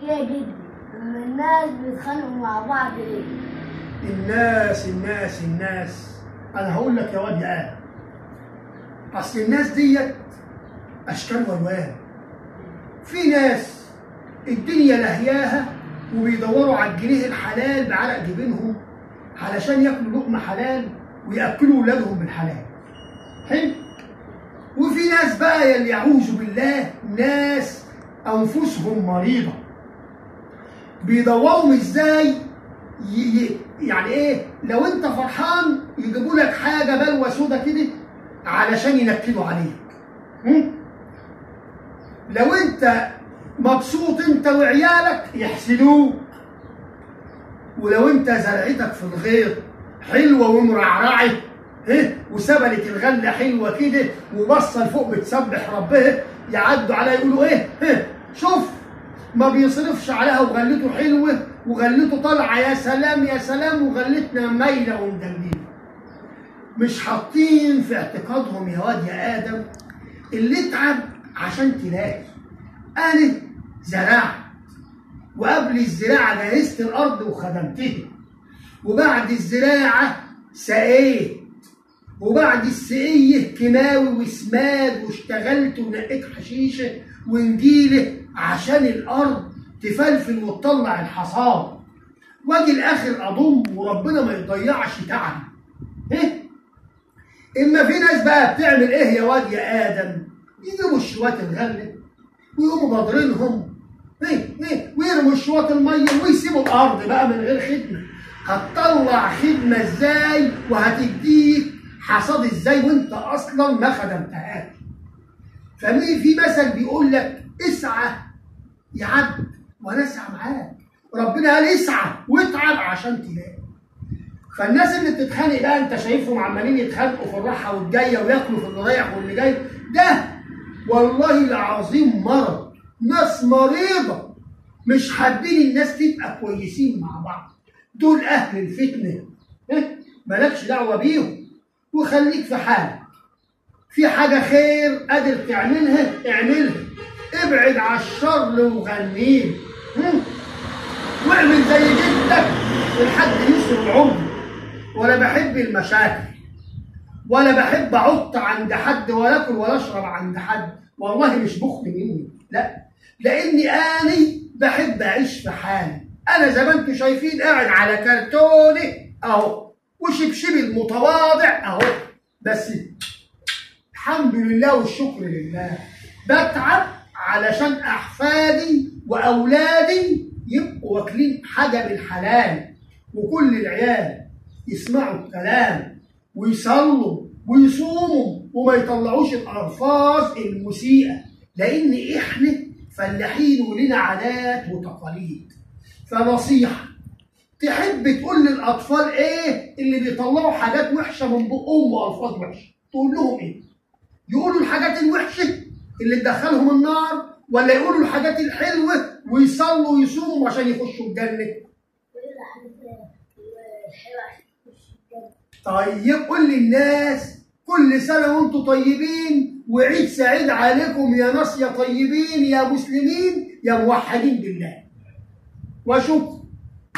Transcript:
كده جدا لما الناس بيتخانقوا مع بعض ليه؟ الناس الناس الناس انا هقول لك يا واد يا ادم اصل الناس ديت اشكال والوان في ناس الدنيا لهياها وبيدوروا على الجنيه الحلال بعرق جبينهم علشان ياكلوا لقمه حلال وياكلوا ولادهم بالحلال حلو وفي ناس بقى يلي يعوذ بالله ناس انفسهم مريضه بيدوروا ازاي ي- ي- يعني ايه لو انت فرحان يجيبوا لك حاجه بلوه سودا كده علشان ينكدوا عليك هم؟ لو انت مبسوط انت وعيالك يحسدوك ولو انت زرعتك في الغيط حلوه ومرعرعه ايه وسبلت الغله حلوه كده وبصه لفوق بتسبح ربها يعدوا عليها يقولوا ايه ايه شوف ما بيصرفش عليها وغلته حلوه وغلته طالعه يا سلام يا سلام وغلتنا مايله ومدلله مش حاطين في اعتقادهم يا واد يا ادم اللي اتعب عشان تلاقي انا زرعت وقبل الزراعه جهزت الارض وخدمتها وبعد الزراعه سقيت وبعد السقيه كيماوي وسماد واشتغلت ونقيت حشيشه ونجيله عشان الارض تفلفل وتطلع الحصاد واجي الاخر اضم وربنا ما يضيعش تعبي ايه اما في ناس بقى بتعمل ايه يا واد يا ادم يجيبوا الشوات الغله ويقوموا بادرينهم ايه ايه ويرموا الشواط الميه ويسيبوا الارض بقى من غير خدمه هتطلع خدمه ازاي وهتديك حصاد ازاي وانت اصلا ما خدمتهاش فمين في مثل بيقول لك اسعى يا عبد وانا اسعى معاك ربنا قال اسعى واتعب عشان تلاقي فالناس اللي بتتخانق بقى انت شايفهم عمالين يتخانقوا في الراحه والجايه وياكلوا في اللي رايح واللي جاي ده والله العظيم مرض ناس مريضه مش حابين الناس تبقى كويسين مع بعض دول اهل الفتنه إيه؟ مالكش دعوه بيهم وخليك في حالك في حاجه خير قادر تعملها اعملها ابعد على الشر وغنيه هم؟ واعمل زي جدك لحد يسر العمر ولا بحب المشاكل ولا بحب اعط عند حد ولا اكل ولا اشرب عند حد والله مش بخل مني لا لاني اني بحب اعيش في حالي انا زي ما انتم شايفين قاعد على كرتونه اهو وشبشبي المتواضع اهو بس الحمد لله والشكر لله بتعب علشان احفادي واولادي يبقوا واكلين حاجه بالحلال وكل العيال يسمعوا الكلام ويصلوا ويصوموا وما يطلعوش الالفاظ المسيئه لان احنا فلاحين ولنا عادات وتقاليد فنصيحه تحب تقول للاطفال ايه اللي بيطلعوا حاجات وحشه من بقهم والفاظ وحشه تقول لهم ايه يقولوا الحاجات الوحشه اللي تدخلهم النار ولا يقولوا الحاجات الحلوه ويصلوا ويصوموا عشان يخشوا الجنه كل حاجة الحلوة عشان تخش الجنة. طيب قول للناس كل سنة وانتم طيبين وعيد سعيد عليكم يا ناس يا طيبين يا مسلمين يا موحدين بالله وشكرا